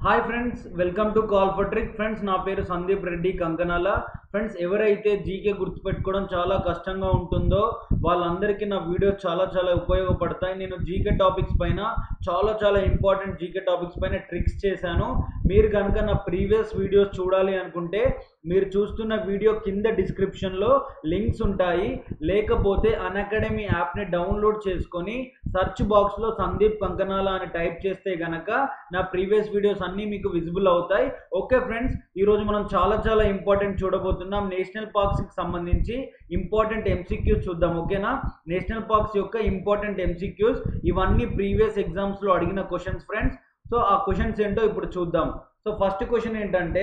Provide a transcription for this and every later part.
hi friends welcome to call for trick friends నా పేరు Sandeep Reddy Kankanala friends ఎవరైతే జీకే గుర్తుపెట్టుకోవడం చాలా కష్టంగా ఉంటుందో వాళ్ళందరికీ నా వీడియోస్ చాలా చాలా ఉపయోగపడతాయి నేను జీకే టాపిక్స్ పైన చాలా చాలా ఇంపార్టెంట్ జీకే టాపిక్స్ పైన ట్రిక్స్ చేశాను మీరు కనుక నా ప్రీవియస్ వీడియోస్ చూడాలి అనుకుంటే మీరు చూస్తున్న వీడియో కింద డిస్క్రిప్షన్లో లింక్స్ ఉంటాయి లేకపోతే అన్అకాడమీ యాప్ని డౌన్లోడ్ చేసుకొని సెర్చ్ బాక్స్లో సందీప్ కంకనాల అని టైప్ చేస్తే గనక నా ప్రీవియస్ వీడియోస్ అన్నీ మీకు విజిబుల్ అవుతాయి ఓకే ఫ్రెండ్స్ ఈరోజు మనం చాలా చాలా ఇంపార్టెంట్ చూడబోతున్నాం నేషనల్ పార్క్స్కి సంబంధించి ఇంపార్టెంట్ ఎంసీక్యూస్ చూద్దాం ఓకేనా నేషనల్ పార్క్స్ యొక్క ఇంపార్టెంట్ ఎంసీక్యూస్ ఇవన్నీ ప్రీవియస్ ఎగ్జామ్స్లో అడిగిన క్వశ్చన్స్ ఫ్రెండ్స్ సో ఆ క్వశ్చన్స్ ఏంటో ఇప్పుడు చూద్దాం సో ఫస్ట్ క్వశ్చన్ ఏంటంటే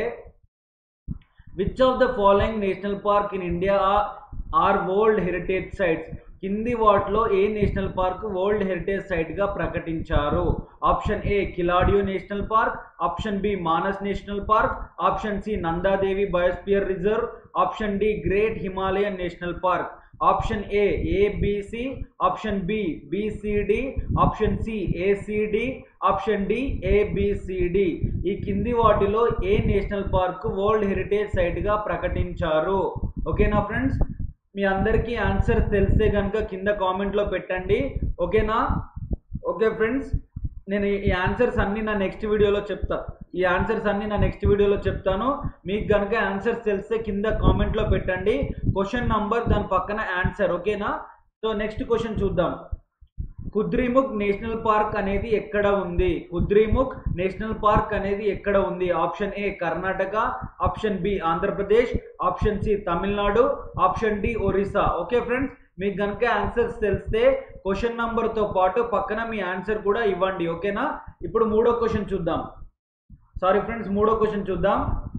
which of the following national park in India are world heritage sites కింది వాటిలో ఏ నేషనల్ పార్క్ వరల్డ్ హెరిటేజ్ సైట్గా ప్రకటించారు option A Keoladeo national park option B Manas national park option C Nanda Devi biosphere reserve option D great Himalayan national park option A ABC option B B C D option C A C D option D A B C D ఈ కింది వాటిలో ఏ national park world heritage సైట్గా ప్రకటించారు ఓకేనా friends మీ అందరికీ answer తెలిస్తే కనుక కింద కామెంట్లో పెట్టండి ఓకేనా ఓకే ఫ్రెండ్స్ నేను ఈ ఆన్సర్స్ అన్నీ నా నెక్స్ట్ వీడియోలో చెప్తా ఈ ఆన్సర్స్ అన్నీ నా నెక్స్ట్ వీడియోలో చెప్తాను మీకు కనుక ఆన్సర్స్ తెలిస్తే కింద కామెంట్లో పెట్టండి క్వశ్చన్ నంబర్ దాని పక్కన ఆన్సర్ ఓకేనా సో నెక్స్ట్ క్వశ్చన్ చూద్దాం కుద్రిముఖ్ నేషనల్ పార్క్ అనేది ఎక్కడ ఉంది కుద్రిముఖ్ నేషనల్ పార్క్ అనేది ఎక్కడ ఉంది option A Karnataka option B Andhra Pradesh option C Tamil Nadu option D Orissa okay friends మీకు కనుక ఆన్సర్స్ తెలిస్తే క్వశ్చన్ నంబర్తో పాటు పక్కన మీ ఆన్సర్ కూడా ఇవ్వండి ఓకేనా ఇప్పుడు మూడో క్వశ్చన్ చూద్దాం సారీ ఫ్రెండ్స్ మూడో క్వశ్చన్ చూద్దాం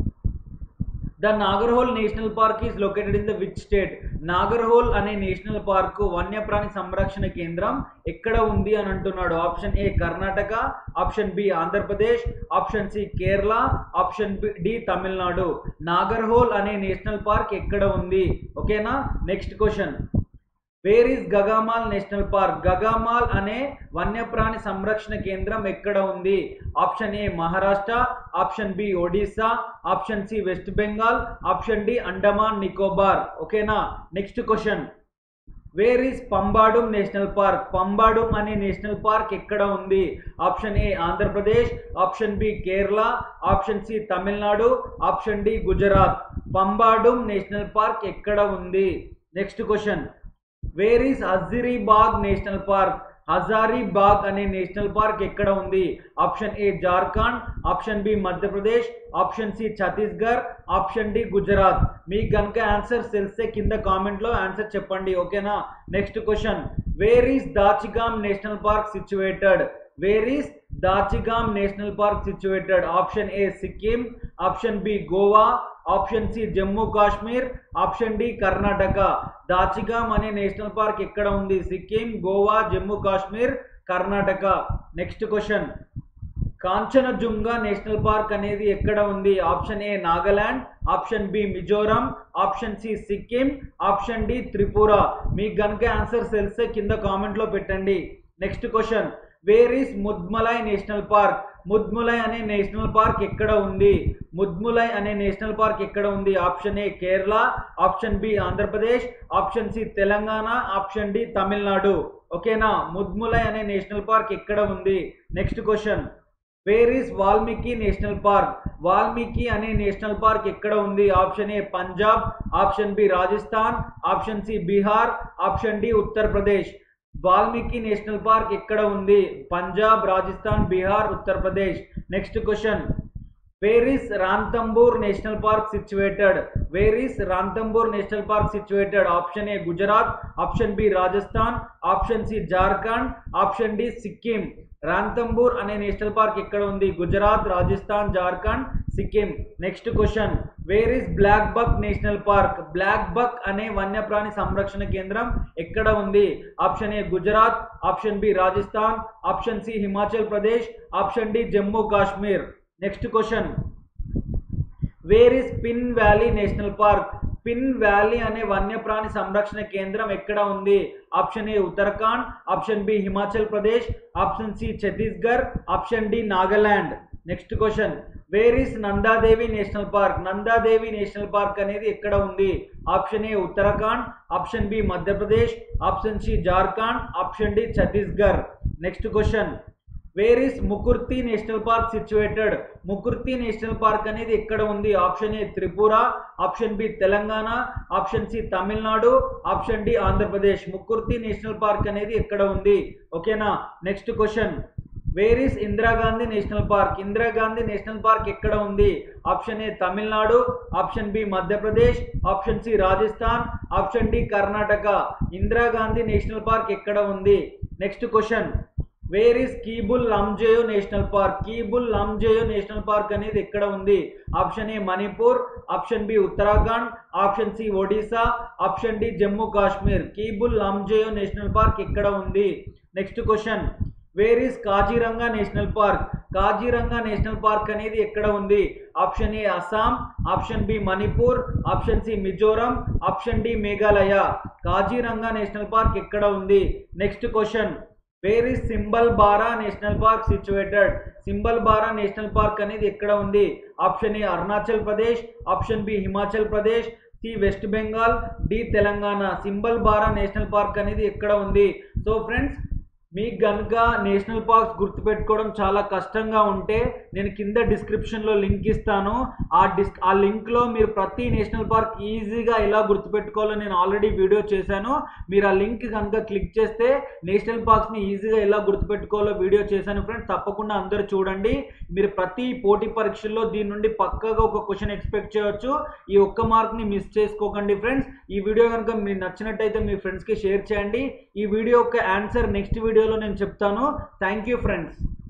the Nagarhole national park is located in the which state Nagarhole అనే నేషనల్ పార్క్ వన్యప్రాణి సంరక్షణ కేంద్రం ఎక్కడ ఉంది అని అంటున్నాడు option A Karnataka option B Andhra Pradesh option C Kerala option B D Tamil Nadu Nagarhole అనే నేషనల్ పార్క్ ఎక్కడ ఉంది ఓకేనా next question where is Gugamal national park Gugamal అనే వన్యప్రాణి సంరక్షణ కేంద్రం ఎక్కడ ఉంది option A Maharashtra option B Odisha option C West Bengal option D Andaman Nicobar ఓకేనా next question where is Pambadum national park Pambadum అనే నేషనల్ పార్క్ ఎక్కడ ఉంది option A Andhra Pradesh option B Kerala option C Tamil Nadu option D Gujarat Pambadum national park ఎక్కడ ఉంది next question where is Hazaribagh national park Hazaribagh అనే national park ఎక్కడ ఉంది option A Jharkhand option B Madhya Pradesh option C Chhattisgarh option D Gujarat మీకు కనుక ఆన్సర్స్ తెలిస్తే కింద కామెంట్లో ఆన్సర్ చెప్పండి ఓకేనా next question where is Dachigam national park situated where is Dachigam national park situated option A Sikkim option B Goa option C Jammu Kashmir option D Karnataka Dachigam అనే నేషనల్ పార్క్ ఎక్కడ ఉంది Sikkim Goa Jammu Kashmir Karnataka next question Kanchenjunga national park అనేది ఎక్కడ ఉంది option A Nagaland option B Mizoram option C Sikkim option D Tripura మీకు కనుక answers తెలిస్తే కింద కామెంట్లో పెట్టండి next question where is Mudumalai national park Mudumalai అనే నేషనల్ పార్క్ ఎక్కడ ఉంది ముద్ములై అనే నేషనల్ పార్క్ ఎక్కడ ఉంది option A Kerala option B Andhra Pradesh option C Telangana option D Tamil Nadu ఓకేనా ముద్ములై అనే నేషనల్ పార్క్ ఎక్కడ ఉంది next question where is Valmiki national park Valmiki అనే నేషనల్ పార్క్ ఎక్కడ ఉంది option A Punjab option B Rajasthan option C Bihar option D Uttar Pradesh Valmiki national park ఎక్కడ ఉంది Punjab Rajasthan Bihar Uttar Pradesh next question where is Ranthambore national park situated where is Ranthambore national park situated option A Gujarat option B Rajasthan option C Jharkhand option D Sikkim Ranthambore అనే national park ఎక్కడ ఉంది Gujarat Rajasthan Jharkhand Sikkim next question where is black buck national park black buck అనే వన్యప్రాణి సంరక్షణ కేంద్రం ఎక్కడ ఉంది option A Gujarat option B Rajasthan option C Himachal Pradesh option D Jammu Kashmir next question where is Pin valley national park Pin valley అనే వన్యప్రాణి సంరక్షణ కేంద్రం ఎక్కడ ఉంది option A Uttarakhand option B Himachal Pradesh option C Chhattisgarh option D Nagaland next question where is Nanda Devi national park Nanda Devi national park అనేది ఎక్కడ ఉంది option A Uttarakhand option B Madhya Pradesh option C Jharkhand option D Chhattisgarh next question where is Mukurthi national park situated Mukurthi national park అనేది ఎక్కడ ఉంది option A Tripura option B Telangana option C Tamil Nadu option D Andhra Pradesh Mukurthi national park అనేది ఎక్కడ ఉంది ఓకేనా next question where is Indira Gandhi national park Indira Gandhi national park ఎక్కడ ఉంది option A Tamil Nadu option B Madhya Pradesh option C Rajasthan option D Karnataka Indira Gandhi national park ఎక్కడ ఉంది next question where is Keibul Lamjao national park Keibul Lamjao national park అనేది ఎక్కడ ఉంది option A Manipur option B Uttarakhand option C Odisha option D Jammu Kashmir Keibul Lamjao national park ఎక్కడ ఉంది next question where is Kaziranga national park Kaziranga national park అనేది ఎక్కడ ఉంది option A Assam option B Manipur option C Mizoram option D Meghalaya Kaziranga national park ఎక్కడ ఉంది next question where is Simbalbara national park situated Simbalbara national park అనేది ఎక్కడ ఉంది option A Arunachal Pradesh option B Himachal Pradesh C West Bengal D Telangana Simbalbara national park అనేది ఎక్కడ ఉంది సో ఫ్రెండ్స్ మీకు కనుక నేషనల్ పార్క్స్ గుర్తుపెట్టుకోవడం చాలా కష్టంగా ఉంటే నేను కింద డిస్క్రిప్షన్లో లింక్ ఇస్తాను ఆ డిస్ ఆ లింక్లో మీరు ప్రతి నేషనల్ పార్క్ ఈజీగా ఎలా గుర్తుపెట్టుకోవాలో నేను ఆల్రెడీ వీడియో చేశాను మీరు ఆ లింక్ కనుక క్లిక్ చేస్తే నేషనల్ పార్క్స్ని ఈజీగా ఎలా గుర్తుపెట్టుకోవాలో వీడియో చేశాను ఫ్రెండ్స్ తప్పకుండా అందరూ చూడండి మీరు ప్రతి పోటీ పరీక్షల్లో దీని నుండి పక్కగా ఒక క్వశ్చన్ ఎక్స్పెక్ట్ చేయొచ్చు ఈ ఒక్క మార్క్ని మిస్ చేసుకోకండి ఫ్రెండ్స్ ఈ వీడియో కనుక మీకు నచ్చినట్టయితే మీ ఫ్రెండ్స్కి షేర్ చేయండి ఈ వీడియో యొక్క ఆన్సర్ నెక్స్ట్ వీడియోలో నేను చెప్తాను థ్యాంక్ యూ ఫ్రెండ్స్